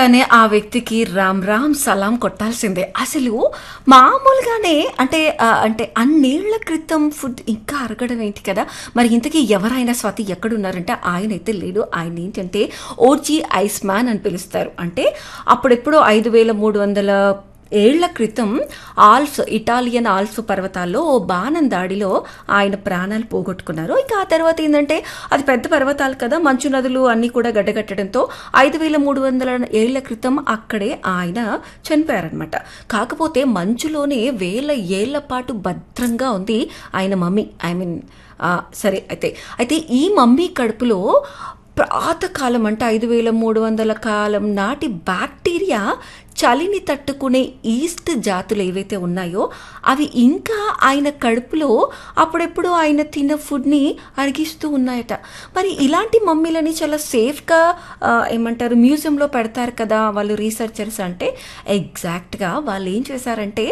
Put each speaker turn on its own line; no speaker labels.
చూడగానే ఆ వ్యక్తికి రామ్ రామ్ సలాం కొట్టాల్సిందే అసలు మామూలుగానే అంటే ఆ, అంటే అన్నేళ్ల క్రితం ఫుడ్ ఇంకా అరగడం ఏంటి కదా మరి ఇంతకీ ఎవరైనా స్వాతి ఎక్కడున్నారంటే ఆయన అయితే లేడు ఆయన ఏంటంటే ఓజీ ఐస్ మ్యాన్ అని పిలుస్తారు అంటే అప్పుడెప్పుడో ఐదు వేల మూడు వందల ఏళ్ల క్రితం ఆల్ప్స్ ఇటాలియన్ ఆల్ప్స్ పర్వతాల్లో ఓ బాణం దాడిలో ఆయన ప్రాణాలు పోగొట్టుకున్నారు ఇక ఆ తర్వాత ఏంటంటే అది పెద్ద పర్వతాలు కదా మంచు నదులు అన్నీ కూడా గడ్డగట్టడంతో ఐదు వేల మూడు వందల ఏళ్ల క్రితం అక్కడే ఆయన చనిపోయారనమాట కాకపోతే మంచులోనే వేల ఏళ్ల పాటు భద్రంగా ఉంది ఆయన మమ్మీ ఐ మీన్ సరే అయితే అయితే ఈ మమ్మీ కడుపులో పాతకాలం అంటే ఐదు వేల మూడు వందల కాలం నాటి బ్యాక్టీరియా చలిని తట్టుకునే ఈస్ట్ జాతులు ఏవైతే ఉన్నాయో అవి ఇంకా ఆయన కడుపులో అప్పుడెప్పుడు ఆయన తిన్న ఫుడ్ని అరిగిస్తూ ఉన్నాయట మరి ఇలాంటి మమ్మీలని చాలా సేఫ్గా ఆ, ఏమంటారు మ్యూజియంలో పెడతారు కదా వాళ్ళు రీసెర్చర్స్ అంటే ఎగ్జాక్ట్గా వాళ్ళు ఏం చేశారంటే